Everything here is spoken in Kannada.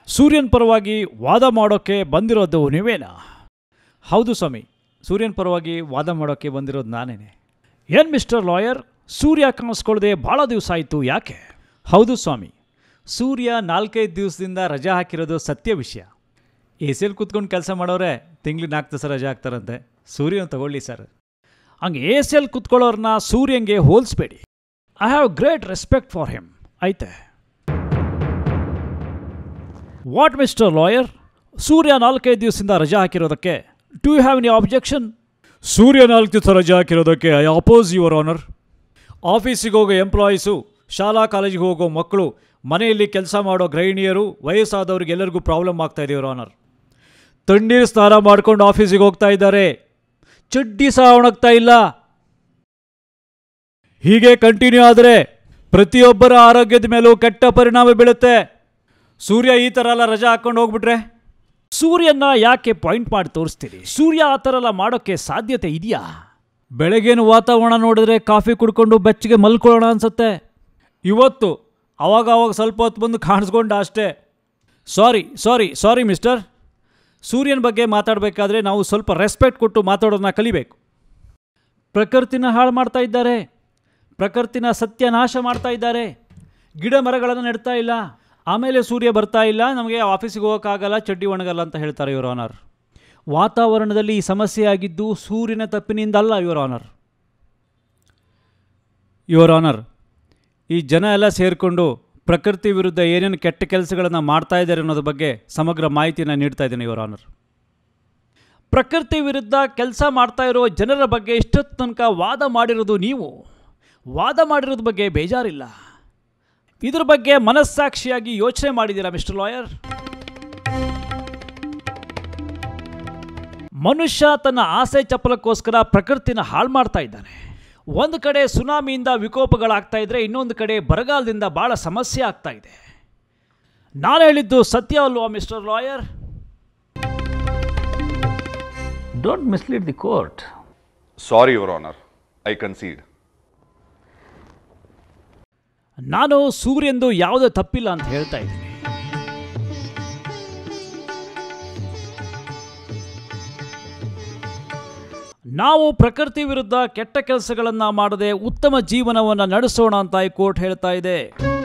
ಸೂರ್ಯನ ಪರವಾಗಿ ವಾದ ಮಾಡೋಕ್ಕೆ ಬಂದಿರೋದು ನೀವೇನಾ ಹೌದು ಸ್ವಾಮಿ ಸೂರ್ಯನ ಪರವಾಗಿ ವಾದ ಮಾಡೋಕ್ಕೆ ಬಂದಿರೋದು ನಾನೇನೆ ಏನು ಮಿಸ್ಟರ್ ಲಾಯರ್ ಸೂರ್ಯ ಕಾಣಿಸ್ಕೊಳ್ಳದೆ ಭಾಳ ದಿವಸ ಆಯಿತು ಯಾಕೆ ಹೌದು ಸ್ವಾಮಿ ಸೂರ್ಯ ನಾಲ್ಕೈದು ದಿವಸದಿಂದ ರಜಾ ಹಾಕಿರೋದು ಸತ್ಯ ವಿಷಯ ಎ ಸಿಯಲ್ಲಿ ಕೂತ್ಕೊಂಡು ಕೆಲಸ ಮಾಡೋರೆ ತಿಂಗ್ಳಿಗೆ ನಾಲ್ಕು ದಿವಸ ರಜಾ ಹಾಕ್ತಾರಂತೆ ಸೂರ್ಯನ ತಗೊಳ್ಳಿ ಸರ್ ಹಂಗೆ ಎ ಸಿಯಲ್ಲಿ ಕೂತ್ಕೊಳ್ಳೋರನ್ನ ಸೂರ್ಯಂಗೆ ಹೋಲಿಸ್ಬೇಡಿ I have great respect for him ಐತೆ ವಾಟ್ ಮಿಸ್ಟರ್ ಲಾಯರ್ ಸೂರ್ಯ ನಾಲ್ಕೈದು ದಿವಸದಿಂದ ರಜಾ ಹಾಕಿರೋದಕ್ಕೆ do you have any objection Surya ನಾಲ್ಕು ದಿವಸ ರಜಾ ಹಾಕಿರೋದಕ್ಕೆ ಐ ಅಪೋಸ್ ಯುವರ್ ಆನರ್ ಆಫೀಸಿಗೆ ಹೋಗೋ ಎಂಪ್ಲಾಯೀಸು ಶಾಲಾ ಕಾಲೇಜಿಗೆ ಹೋಗೋ ಮಕ್ಕಳು ಮನೆಯಲ್ಲಿ ಕೆಲಸ ಮಾಡೋ ಗೃಹಿಣಿಯರು ವಯಸ್ಸಾದವ್ರಿಗೆ ಎಲ್ಲರಿಗೂ ಪ್ರಾಬ್ಲಮ್ ಆಗ್ತಾ ಇದೆ ಯುವರ್ ಆನರ್ ತಣ್ಣೀರು ಸ್ನಾನ ಮಾಡ್ಕೊಂಡು ಆಫೀಸಿಗೆ ಹೋಗ್ತಾ ಇದ್ದಾರೆ ಚಡ್ಡಿ ಸಹ ಒಣಗ್ತಾ ಇಲ್ಲ ಹೀಗೆ ಕಂಟಿನ್ಯೂ ಆದರೆ ಪ್ರತಿಯೊಬ್ಬರ ಆರೋಗ್ಯದ ಮೇಲೂ ಕೆಟ್ಟ ಪರಿಣಾಮ ಬೀಳುತ್ತೆ ಸೂರ್ಯ ಈ ಥರ ಎಲ್ಲ ರಜಾ ಹಾಕ್ಕೊಂಡು ಹೋಗ್ಬಿಟ್ರೆ ಸೂರ್ಯನ ಯಾಕೆ ಪಾಯಿಂಟ್ ಮಾಡಿ ತೋರಿಸ್ತೀರಿ ಸೂರ್ಯ ಆ ಥರ ಎಲ್ಲ ಮಾಡೋಕ್ಕೆ ಸಾಧ್ಯತೆ ಇದೆಯಾ ಬೆಳಗ್ಗಿನ ವಾತಾವರಣ ನೋಡಿದ್ರೆ ಕಾಫಿ ಕುಡ್ಕೊಂಡು ಬೆಚ್ಚಗೆ ಮಲ್ಕೊಳ್ಳೋಣ ಅನ್ಸುತ್ತೆ ಇವತ್ತು ಅವಾಗ ಅವಾಗ ಸ್ವಲ್ಪ ಹೊತ್ತು ಬಂದು ಕಾಣಿಸ್ಕೊಂಡ ಅಷ್ಟೇ ಸಾರಿ ಸಾರಿ ಸಾರಿ ಮಿಸ್ಟರ್ ಸೂರ್ಯನ ಬಗ್ಗೆ ಮಾತಾಡಬೇಕಾದ್ರೆ ನಾವು ಸ್ವಲ್ಪ ರೆಸ್ಪೆಕ್ಟ್ ಕೊಟ್ಟು ಮಾತಾಡೋದನ್ನ ಕಲಿಬೇಕು ಪ್ರಕೃತಿನ ಹಾಳು ಮಾಡ್ತಾ ಇದ್ದಾರೆ ಪ್ರಕೃತಿನ ಸತ್ಯನಾಶ ಮಾಡ್ತಾ ಇದ್ದಾರೆ ಗಿಡ ಮರಗಳನ್ನು ನೆಡ್ತಾ ಇಲ್ಲ ಆಮೇಲೆ ಸೂರ್ಯ ಬರ್ತಾ ಇಲ್ಲ ನಮಗೆ ಆಫೀಸಿಗೆ ಹೋಗೋಕ್ಕಾಗಲ್ಲ ಚಡ್ಡಿ ಒಣಗಲ್ಲ ಅಂತ ಹೇಳ್ತಾರೆ ಯುವರ್ ಆನರ್ ವಾತಾವರಣದಲ್ಲಿ ಈ ಸಮಸ್ಯೆ ಆಗಿದ್ದು ಸೂರ್ಯನ ತಪ್ಪಿನಿಂದ ಅಲ್ಲ ಯುವರ್ ಆನರ್ ಯುವರ್ ಆನರ್ ಈ ಜನ ಎಲ್ಲ ಸೇರಿಕೊಂಡು ಪ್ರಕೃತಿ ವಿರುದ್ಧ ಏನೇನು ಕೆಟ್ಟ ಕೆಲಸಗಳನ್ನು ಮಾಡ್ತಾ ಇದ್ದಾರೆ ಅನ್ನೋದ್ರ ಬಗ್ಗೆ ಸಮಗ್ರ ಮಾಹಿತಿಯನ್ನು ನೀಡ್ತಾ ಇದ್ದೇನೆ ಯುವರ್ ಆನರ್ ಪ್ರಕೃತಿ ವಿರುದ್ಧ ಕೆಲಸ ಮಾಡ್ತಾ ಇರೋ ಜನರ ಬಗ್ಗೆ ಇಷ್ಟೊತ್ತು ತನಕ ವಾದ ಮಾಡಿರೋದು ನೀವು ವಾದ ಮಾಡಿರೋದ್ರ ಬಗ್ಗೆ ಬೇಜಾರಿಲ್ಲ ಇದ್ರ ಬಗ್ಗೆ ಮನಸ್ಸಾಕ್ಷಿಯಾಗಿ ಯೋಚನೆ ಮಾಡಿದ್ದೀರಾ ಮಿಸ್ಟರ್ ಲಾಯರ್ ಮನುಷ್ಯ ತನ್ನ ಆಸೆ ಚಪಲಕ್ಕೋಸ್ಕರ ಪ್ರಕೃತಿನ ಹಾಳು ಮಾಡ್ತಾ ಇದ್ದಾನೆ ಒಂದು ಕಡೆ ಸುನಾಮಿಯಿಂದ ವಿಕೋಪಗಳಾಗ್ತಾ ಇದ್ರೆ ಇನ್ನೊಂದು ಕಡೆ ಬರಗಾಲದಿಂದ ಭಾಳ ಸಮಸ್ಯೆ ಆಗ್ತಾ ಇದೆ ನಾನು ಹೇಳಿದ್ದು ಸತ್ಯ ಅಲ್ವಾ mister lawyer Don't mislead the court. Sorry, Your Honor. I concede. ನಾನು ಸೂರ್ಯಂದು ಯಾವುದೇ ತಪ್ಪಿಲ್ಲ ಅಂತ ಹೇಳ್ತಾ ಇದ್ದೀನಿ ನಾವು ಪ್ರಕೃತಿ ವಿರುದ್ಧ ಕೆಟ್ಟ ಕೆಲಸಗಳನ್ನು ಮಾಡದೆ ಉತ್ತಮ ಜೀವನವನ್ನು ನಡೆಸೋಣ ಅಂತ ಈ ಕೋರ್ಟ್ ಹೇಳ್ತಾ ಇದೆ